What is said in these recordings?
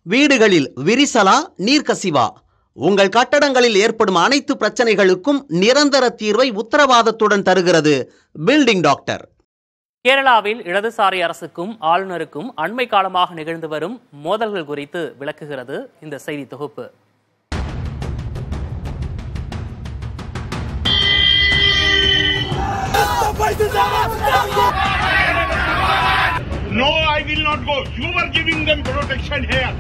வீடுகளில் விரிசலா நீர்க்கசிவா உங்கள் கட்டடங்களில் ஏற்படும் அனைத்து பிரச்சனைகளுக்கும் நிரந்தர தீர்வை உத்தரவாதத்துடன் தருகிறது பில்டிங் டாக்டர் கேரளாவில் இடதுசாரி அரசுக்கும் ஆளுநருக்கும் அண்மை காலமாக நிகழ்ந்து வரும் மோதல்கள் குறித்து விளக்குகிறது இந்த செய்தி தொகுப்பு No, I will not go. You were giving them protection here.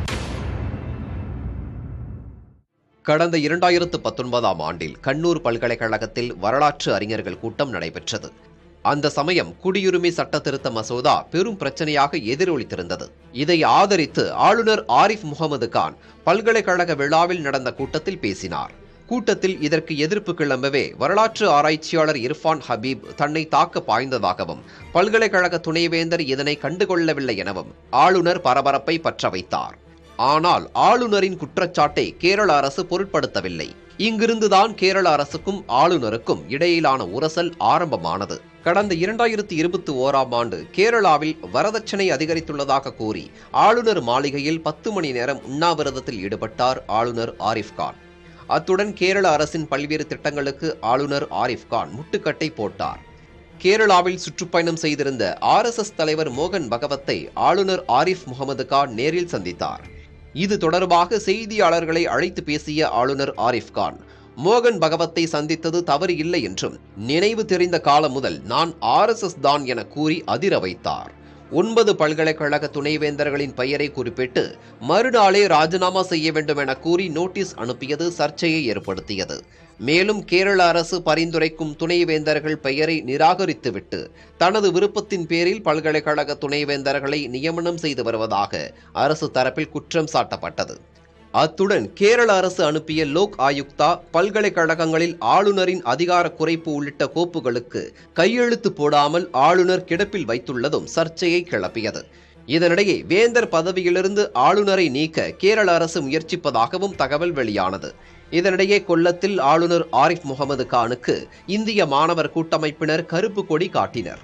கடந்த இரண்டாயிரத்து பத்தொன்பதாம் ஆண்டில் கண்ணூர் பல்கலைக்கழகத்தில் வரலாற்று அறிஞர்கள் கூட்டம் நடைபெற்றது அந்த சமயம் குடியுரிமை சட்ட திருத்த மசோதா பெரும் பிரச்சனையாக எதிரொலித்திருந்தது இதை ஆதரித்து ஆளுநர் ஆரிஃப் முகமது கான் பல்கலைக்கழக விழாவில் நடந்த கூட்டத்தில் பேசினார் கூட்டத்தில் இதற்கு எதிர்ப்பு கிளம்பவே வரலாற்று ஆராய்ச்சியாளர் இர்ஃபான் ஹபீப் தன்னை தாக்க பாய்ந்ததாகவும் பல்கலைக்கழக துணைவேந்தர் இதனை கண்டுகொள்ளவில்லை எனவும் ஆளுநர் பரபரப்பை பற்ற வைத்தார் ஆனால் ஆளுநரின் குற்றச்சாட்டை கேரள அரசு பொருட்படுத்தவில்லை இங்கிருந்துதான் கேரள அரசுக்கும் ஆளுநருக்கும் இடையிலான உரசல் ஆரம்பமானது கடந்த இரண்டாயிரத்தி இருபத்தி ஓராம் ஆண்டு கேரளாவில் வரதட்சணை அதிகரித்துள்ளதாக கூறி ஆளுநர் மாளிகையில் பத்து மணி நேரம் உண்ணாவிரதத்தில் ஈடுபட்டார் ஆளுநர் ஆரிஃப் கான் அத்துடன் கேரள அரசின் பல்வேறு திட்டங்களுக்கு ஆளுநர் ஆரிஃப் கான் முட்டுக்கட்டை போட்டார் கேரளாவில் சுற்றுப்பயணம் செய்திருந்த ஆர்எஸ்எஸ் தலைவர் மோகன் பகவத்தை ஆளுநர் ஆரிஃப் முகமது கான் நேரில் சந்தித்தார் இது தொடர்பாக செய்தியாளர்களை அழைத்து பேசிய ஆளுநர் ஆரிஃப் கான் மோகன் பகவத்தை சந்தித்தது தவறு இல்லை என்றும் நினைவு தெரிந்த காலம் முதல் நான் ஆர்எஸ்எஸ் தான் என கூறி அதிர வைத்தார் ஒன்பது பல்கலைக்கழக துணைவேந்தர்களின் பெயரை குறிப்பிட்டு மறுநாளே ராஜினாமா செய்ய வேண்டும் என கூறி நோட்டீஸ் அனுப்பியது சர்ச்சையை ஏற்படுத்தியது மேலும் கேரள அரசு பரிந்துரைக்கும் துணைவேந்தர்கள் பெயரை நிராகரித்துவிட்டு தனது விருப்பத்தின் பேரில் பல்கலைக்கழக துணைவேந்தர்களை நியமனம் செய்து வருவதாக அரசு தரப்பில் குற்றம் சாட்டப்பட்டது அத்துடன் கேரள அரசு அனுப்பிய லோக் ஆயுக்தா பல்கலைக்கழகங்களில் ஆளுநரின் அதிகார குறைப்பு உள்ளிட்ட கோப்புகளுக்கு கையெழுத்து போடாமல் ஆளுநர் கிடப்பில் வைத்துள்ளதும் சர்ச்சையை கிளப்பியது இதனிடையே வேந்தர் பதவியிலிருந்து ஆளுநரை நீக்க கேரள அரசு முயற்சிப்பதாகவும் தகவல் வெளியானது இதனிடையே கொல்லத்தில் ஆளுநர் ஆரிஃப் முகமது கானுக்கு இந்திய மாணவர் கூட்டமைப்பினர் கருப்பு கொடி காட்டினர்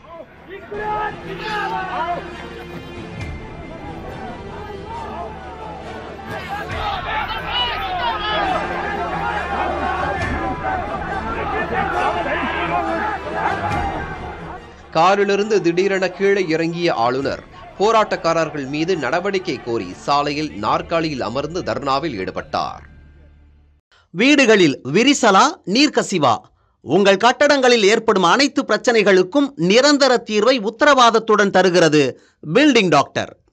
காரிலிருந்து திடீரென கீழே இறங்கிய ஆளுநர் போராட்டக்காரர்கள் மீது நடவடிக்கை கோரி சாலையில் நாற்காலியில் அமர்ந்து தர்ணாவில் ஈடுபட்டார் வீடுகளில் விரிசலா நீர்க்கசிவா உங்கள் கட்டடங்களில் ஏற்படும் அனைத்து பிரச்சனைகளுக்கும் நிரந்தர தீர்வை உத்தரவாதத்துடன் தருகிறது பில்டிங் டாக்டர்